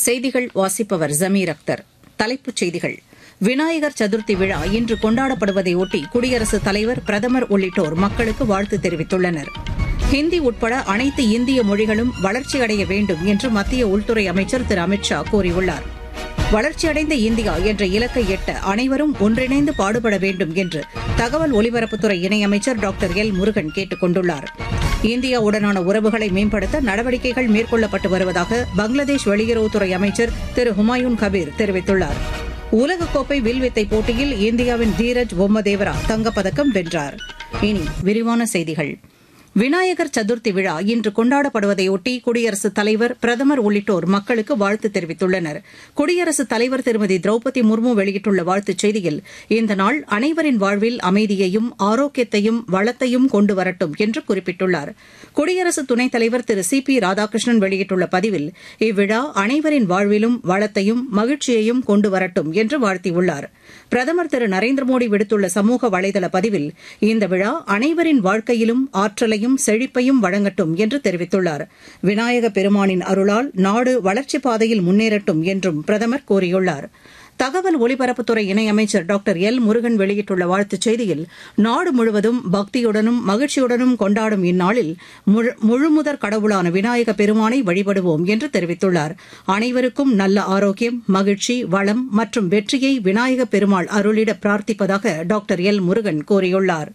செய்திகள் வாசிப்பவர் ஜமீர் அக்தர் தலைப்புச் செய்திகள் விநாயகர் சதுர்த்தி விழா இன்று கொண்டாடப்படுவதையொட்டி குடியரசுத் தலைவர் பிரதமர் உள்ளிட்டோர் மக்களுக்கு வாழ்த்து தெரிவித்துள்ளனர் ஹிந்தி உட்பட அனைத்து இந்திய மொழிகளும் வளர்ச்சியடைய வேண்டும் என்று மத்திய உள்துறை அமைச்சர் திரு அமித் ஷா கூறியுள்ளார் வளர்ச்சியடைந்த இந்தியா என்ற இலக்கை எட்ட அனைவரும் ஒன்றிணைந்து பாடுபட வேண்டும் என்று தகவல் ஒலிபரப்புத்துறை இணையமைச்சர் டாக்டர் எல் முருகன் கேட்டுக் கொண்டுள்ளார் இந்தியாவுடனான உறவுகளை மேம்படுத்த நடவடிக்கைகள் மேற்கொள்ளப்பட்டு வருவதாக பங்களாதேஷ் வெளியுறவுத்துறை அமைச்சர் திரு ஹுமாயூன் கபீர் தெரிவித்துள்ளார் உலகக்கோப்பை வில்வித்தை போட்டியில் இந்தியாவின் தீரஜ் பொம்மதேவரா தங்கப்பதக்கம் வென்றார் இனி விரிவான செய்திகள் விநாயகர் சதுர்த்தி விழா இன்று கொண்டாடப்படுவதையொட்டி குடியரசுத் தலைவர் பிரதமர் உள்ளிட்டோர் மக்களுக்கு வாழ்த்து தெரிவித்துள்ளனர் குடியரசுத் தலைவர் திருமதி திரௌபதி முர்மு வெளியிட்டுள்ள வாழ்த்துச் செய்தியில் இந்த நாள் அனைவரின் வாழ்வில் அமைதியையும் ஆரோக்கியத்தையும் வளத்தையும் கொண்டு வரட்டும் என்று குறிப்பிட்டுள்ளார் குடியரசு துணைத் தலைவர் திரு சி பி ராதாகிருஷ்ணன் வெளியிட்டுள்ள பதிவில் இவ்விழா அனைவரின் வாழ்விலும் வளத்தையும் மகிழ்ச்சியையும் கொண்டு வரட்டும் என்று வாழ்த்தியுள்ளார் பிரதமர் திரு நரேந்திர மோடி விடுத்துள்ள சமூக வலைதள பதிவில் இந்த விழா அனைவரின் வாழ்க்கையிலும் ஆற்றலையும் செழிப்பையும் வழங்கட்டும் என்று தெரிவித்துள்ளார் விநாயக பெருமானின் அருளால் நாடு வளர்ச்சிப் பாதையில் முன்னேறட்டும் என்றும் பிரதமர் கூறியுள்ளார் தகவல் ஒலிபரப்புத்துறை இணையமைச்சர் டாக்டர் எல் முருகன் வெளியிட்டுள்ள வாழ்த்துச் செய்தியில் நாடு முழுவதும் பக்தியுடனும் மகிழ்ச்சியுடனும் கொண்டாடும் இந்நாளில் முழுமுதற் கடவுளான விநாயக பெருமானை வழிபடுவோம் என்று தெரிவித்துள்ளார் அனைவருக்கும் நல்ல ஆரோக்கியம் மகிழ்ச்சி வளம் மற்றும் வெற்றியை விநாயக பெருமாள் அருளிட பிரார்த்திப்பதாக டாக்டர் எல் முருகன் கூறியுள்ளாா்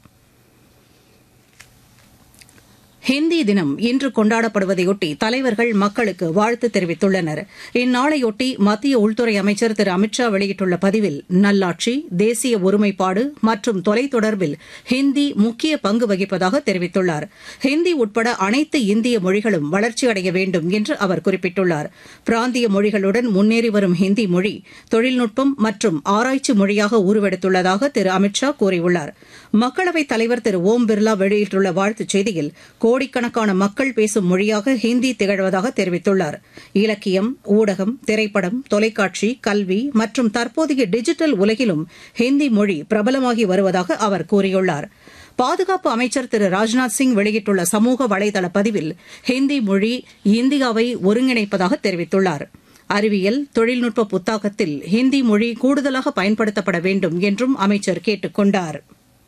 ஹிந்தி தினம் இன்று கொண்டாடப்படுவதையொட்டி தலைவர்கள் மக்களுக்கு வாழ்த்து தெரிவித்துள்ளனர் இந்நாளையொட்டி மத்திய உள்துறை அமைச்சர் திரு அமித் ஷா வெளியிட்டுள்ள பதிவில் நல்லாட்சி தேசிய ஒருமைப்பாடு மற்றும் தொலைத்தொடர்பில் ஹிந்தி முக்கிய பங்கு வகிப்பதாக தெரிவித்துள்ளார் ஹிந்தி உட்பட அனைத்து இந்திய மொழிகளும் வளர்ச்சியடைய வேண்டும் என்று அவர் குறிப்பிட்டுள்ளார் பிராந்திய மொழிகளுடன் முன்னேறி வரும் ஹிந்தி மொழி தொழில்நுட்பம் மற்றும் ஆராய்ச்சி மொழியாக உருவெடுத்துள்ளதாக திரு அமித் ஷா கூறியுள்ளார் மக்களவைத் தலைவர் திரு ஓம் பிர்லா வெளியிட்டுள்ள வாழ்த்துச் செய்தியில் கோடிக்கணக்கான மக்கள் பேசும் மொழியாக ஹிந்தி திகழ்வதாக தெரிவித்துள்ளார் இலக்கியம் ஊடகம் திரைப்படம் தொலைக்காட்சி கல்வி மற்றும் தற்போதைய டிஜிட்டல் உலகிலும் ஹிந்தி மொழி பிரபலமாகி வருவதாக அவர் கூறியுள்ளார் பாதுகாப்பு அமைச்சர் திரு ராஜ்நாத் சிங் வெளியிட்டுள்ள சமூக வலைதள பதிவில் ஹிந்தி மொழி இந்தியாவை ஒருங்கிணைப்பதாக தெரிவித்துள்ளார் அறிவியல் தொழில்நுட்ப புத்தாக்கத்தில் ஹிந்தி மொழி கூடுதலாக பயன்படுத்தப்பட வேண்டும் என்றும் அமைச்சர் கேட்டுக் கொண்டாா்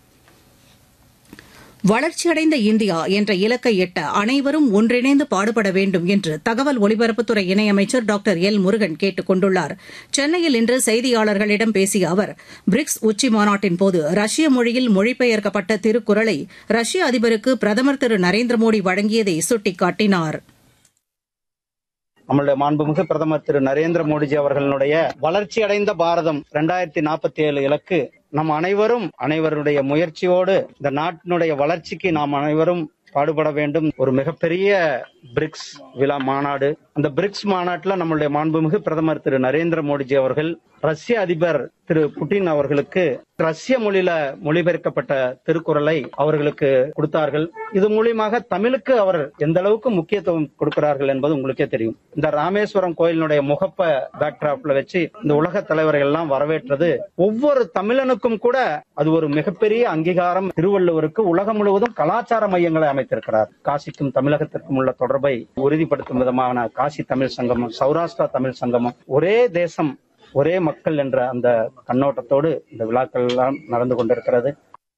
வளர்ச்சியடைந்த இந்தியா என்ற இலக்கை எட்ட அனைவரும் ஒன்றிணைந்து பாடுபட வேண்டும் என்று தகவல் ஒலிபரப்புத்துறை இணையமைச்சர் டாக்டர் எல் முருகன் கேட்டுக் கொண்டுள்ளார் சென்னையில் இன்று செய்தியாளர்களிடம் பேசிய அவர் பிரிக்ஸ் உச்சி மாநாட்டின்போது ரஷ்ய மொழியில் மொழிபெயர்க்கப்பட்ட திருக்குறளை ரஷ்ய அதிபருக்கு பிரதமர் திரு நரேந்திர மோடி வழங்கியதை சுட்டிக்காட்டினார் நம்மளுடைய மாண்புமிகு பிரதமர் திரு நரேந்திர மோடிஜி அவர்களுடைய வளர்ச்சி அடைந்த பாரதம் இரண்டாயிரத்தி நாற்பத்தி ஏழு இலக்கு நம் அனைவரும் அனைவருடைய முயற்சியோடு இந்த நாட்டினுடைய வளர்ச்சிக்கு நாம் அனைவரும் பாடுபட வேண்டும் ஒரு மிகப்பெரிய பிரிக்ஸ் விழா மாநாடு அந்த பிரிக்ஸ் மாநாட்டில் நம்மளுடைய மாண்புமிகு பிரதமர் திரு நரேந்திர மோடிஜி அவர்கள் ரஷ்ய அதிபர் திரு புட்டின் அவர்களுக்கு ரஷ்ய மொழியில மொழிபெயர்க்கப்பட்ட திருக்குறளை அவர்களுக்கு கொடுத்தார்கள் இது மூலியமாக தமிழுக்கு அவர் எந்த அளவுக்கு முக்கியத்துவம் கொடுக்கிறார்கள் என்பது உங்களுக்கே தெரியும் இந்த ராமேஸ்வரம் கோயிலினுடைய முகப்ப பேக்டிராப்ல வச்சு இந்த உலக தலைவர்கள் எல்லாம் வரவேற்றது ஒவ்வொரு தமிழனுக்கும் கூட அது ஒரு மிகப்பெரிய அங்கீகாரம் திருவள்ளுவருக்கு உலகம் முழுவதும் கலாச்சார மையங்களை அமைத்திருக்கிறார் காசிக்கும் தமிழகத்திற்கும் உள்ள தொடர்பை உறுதிப்படுத்தும் விதமான காசி தமிழ் சங்கமம் சௌராஷ்டிரா தமிழ் சங்கமம் ஒரே தேசம் ஒரே மக்கள் என்ற அந்த கண்ணோட்டத்தோடு இந்த விழாக்கள் எல்லாம் நடந்து கொண்டிருக்கிறது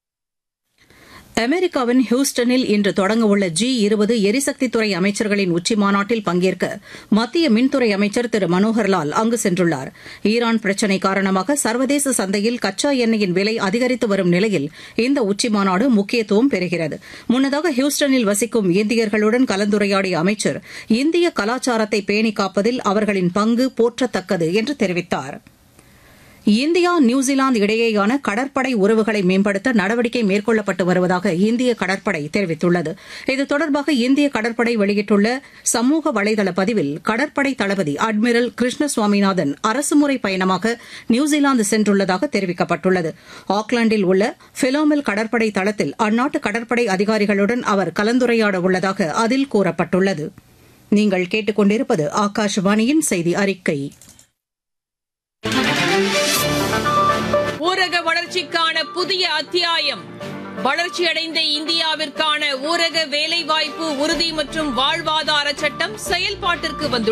அமெரிக்காவின் ஹியூஸ்டனில் இன்று தொடங்கவுள்ள ஜி இருபது எரிசக்தித்துறை அமைச்சர்களின் உச்சி மாநாட்டில் பங்கேற்க மத்திய மின்துறை அமைச்சர் திரு மனோகர்லால் அங்கு சென்றுள்ளார் ஈரான் பிரச்சினை காரணமாக சர்வதேச சந்தையில் கச்சா எண்ணெயின் விலை அதிகரித்து வரும் நிலையில் இந்த உச்சி மாநாடு முக்கியத்துவம் பெறுகிறது முன்னதாக ஹியூஸ்டனில் வசிக்கும் இந்தியர்களுடன் கலந்துரையாடிய அமைச்சர் இந்திய கலாச்சாரத்தை பேணி காப்பதில் அவர்களின் பங்கு போற்றத்தக்கது என்று தெரிவித்தாா் இந்தியா நியூசிலாந்து இடையேயான கடற்படை உறவுகளை மேம்படுத்த நடவடிக்கை மேற்கொள்ளப்பட்டு வருவதாக இந்திய கடற்படை தெரிவித்துள்ளது இது தொடர்பாக இந்திய கடற்படை வெளியிட்டுள்ள சமூக வலைதள பதிவில் கடற்படை தளபதி அட்மிரல் கிருஷ்ண சுவாமிநாதன் அரசுமுறை பயணமாக நியூசிலாந்து சென்றுள்ளதாக தெரிவிக்கப்பட்டுள்ளது ஆக்லாந்தில் உள்ள பிலோமில் கடற்படை தளத்தில் அந்நாட்டு கடற்படை அதிகாரிகளுடன் அவர் கலந்துரையாட உள்ளதாக அதில் கூறப்பட்டுள்ளது நீங்கள் கேட்டுக்கொண்டிருப்பது ஆகாஷவாணியின் செய்தி அறிக்கை ஊரக வளர்ச்சிக்கான புதிய அத்தியாயம் வளர்ச்சியடைந்த இந்தியாவிற்கான ஊரக வேலைவாய்ப்பு உறுதி மற்றும் வாழ்வாதார சட்டம் செயல்பாட்டிற்கு வந்துள்ளது